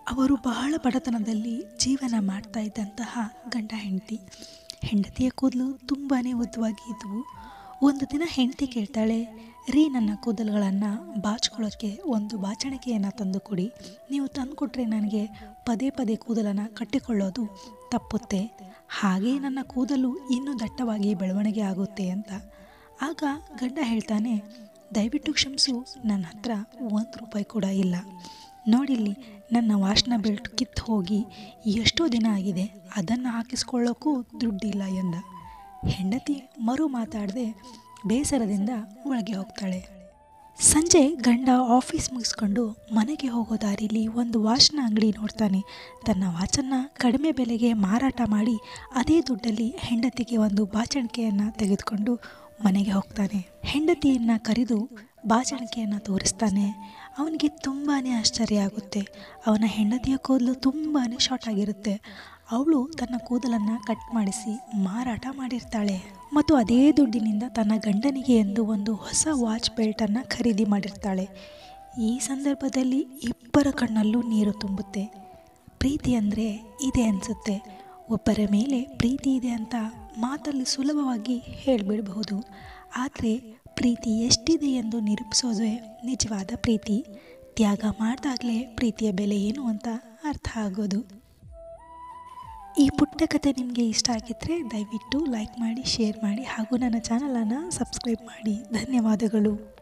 ಅವರು ಬಹಳ ಬಡತನದಲ್ಲಿ ಜೀವನ ಮಾಡ್ತಾ ಇದ್ದಂತಹ ಗಂಡ ಹೆಂಡತಿ ಹೆಂಡತಿಯ ಕೂದಲು ತುಂಬಾ ಉದ್ದವಾಗಿ ಇದ್ವು ಒಂದು ದಿನ ಹೆಂಡತಿ ಕೇಳ್ತಾಳೆ ರೀ ನನ್ನ ಕೂದಲುಗಳನ್ನು ಬಾಚ್ಕೊಳ್ಳೋಕ್ಕೆ ಒಂದು ಬಾಚಣಿಕೆಯನ್ನು ತಂದು ಕೊಡಿ ನೀವು ತಂದು ಕೊಟ್ಟರೆ ನನಗೆ ಪದೇ ಪದೇ ಕೂದಲನ್ನು ಕಟ್ಟಿಕೊಳ್ಳೋದು ತಪ್ಪುತ್ತೆ ಹಾಗೇ ನನ್ನ ಕೂದಲು ಇನ್ನೂ ದಟ್ಟವಾಗಿ ಬೆಳವಣಿಗೆ ಆಗುತ್ತೆ ಅಂತ ಆಗ ಗಂಡ ಹೇಳ್ತಾನೆ ದಯವಿಟ್ಟು ಕ್ಷಮಿಸು ನನ್ನ ಹತ್ರ ಒಂದು ರೂಪಾಯಿ ಕೂಡ ಇಲ್ಲ ನೋಡಿಲ್ಲಿ ನನ್ನ ವಾಶ್ನ ಬೆಲ್ಟ್ ಕಿತ್ತು ಹೋಗಿ ಎಷ್ಟೋ ದಿನ ಆಗಿದೆ ಅದನ್ನು ಹಾಕಿಸ್ಕೊಳ್ಳೋಕ್ಕೂ ದುಡ್ಡಿಲ್ಲ ಎಂದ ಹೆಂಡತಿ ಮರು ಮಾತಾಡದೆ ಬೇಸರದಿಂದ ಒಳಗೆ ಹೋಗ್ತಾಳೆ ಸಂಜೆ ಗಂಡ ಆಫೀಸ್ ಮುಗಿಸ್ಕೊಂಡು ಮನೆಗೆ ಹೋಗೋ ದಾರಿಲಿ ಒಂದು ವಾಚ್ನ ಅಂಗಡಿ ನೋಡ್ತಾನೆ ತನ್ನ ವಾಚನ್ನು ಕಡಿಮೆ ಬೆಲೆಗೆ ಮಾರಾಟ ಮಾಡಿ ಅದೇ ದುಡ್ಡಲ್ಲಿ ಹೆಂಡತಿಗೆ ಒಂದು ಬಾಚಣಿಕೆಯನ್ನು ತೆಗೆದುಕೊಂಡು ಮನೆಗೆ ಹೋಗ್ತಾನೆ ಹೆಂಡತಿಯನ್ನು ಕರೆದು ಬಾಚಣಿಕೆಯನ್ನು ತೋರಿಸ್ತಾನೆ ಅವನಿಗೆ ತುಂಬಾ ಆಶ್ಚರ್ಯ ಆಗುತ್ತೆ ಅವನ ಹೆಂಡತಿಯ ಕೂದಲು ತುಂಬಾ ಶಾರ್ಟ್ ಆಗಿರುತ್ತೆ ಅವಳು ತನ್ನ ಕೂದಲನ್ನು ಕಟ್ ಮಾಡಿಸಿ ಮಾರಾಟ ಮಾಡಿರ್ತಾಳೆ ಮತ್ತು ಅದೇ ದುಡ್ಡಿನಿಂದ ತನ್ನ ಗಂಡನಿಗೆ ಎಂದು ಒಂದು ಹೊಸ ವಾಚ್ ಬೆಲ್ಟನ್ನು ಖರೀದಿ ಮಾಡಿರ್ತಾಳೆ ಈ ಸಂದರ್ಭದಲ್ಲಿ ಇಬ್ಬರ ಕಣ್ಣಲ್ಲೂ ನೀರು ತುಂಬುತ್ತೆ ಪ್ರೀತಿ ಅಂದರೆ ಇದೆ ಅನಿಸುತ್ತೆ ಒಬ್ಬರ ಮೇಲೆ ಪ್ರೀತಿ ಇದೆ ಅಂತ ಮಾತಲ್ಲಿ ಸುಲಭವಾಗಿ ಹೇಳಿಬಿಡಬಹುದು ಆದರೆ ಪ್ರೀತಿ ಎಷ್ಟಿದೆ ಎಂದು ನಿರೂಪಿಸೋದೇ ನಿಜವಾದ ಪ್ರೀತಿ ತ್ಯಾಗ ಮಾಡಿದಾಗಲೇ ಪ್ರೀತಿಯ ಬೆಲೆ ಏನು ಅಂತ ಅರ್ಥ ಆಗೋದು ಈ ಪುಟ್ಟ ಕತೆ ನಿಮಗೆ ಇಷ್ಟ ಆಗಿದ್ದರೆ ದಯವಿಟ್ಟು ಲೈಕ್ ಮಾಡಿ ಶೇರ್ ಮಾಡಿ ಹಾಗೂ ನನ್ನ ಚಾನಲನ್ನು ಸಬ್ಸ್ಕ್ರೈಬ್ ಮಾಡಿ ಧನ್ಯವಾದಗಳು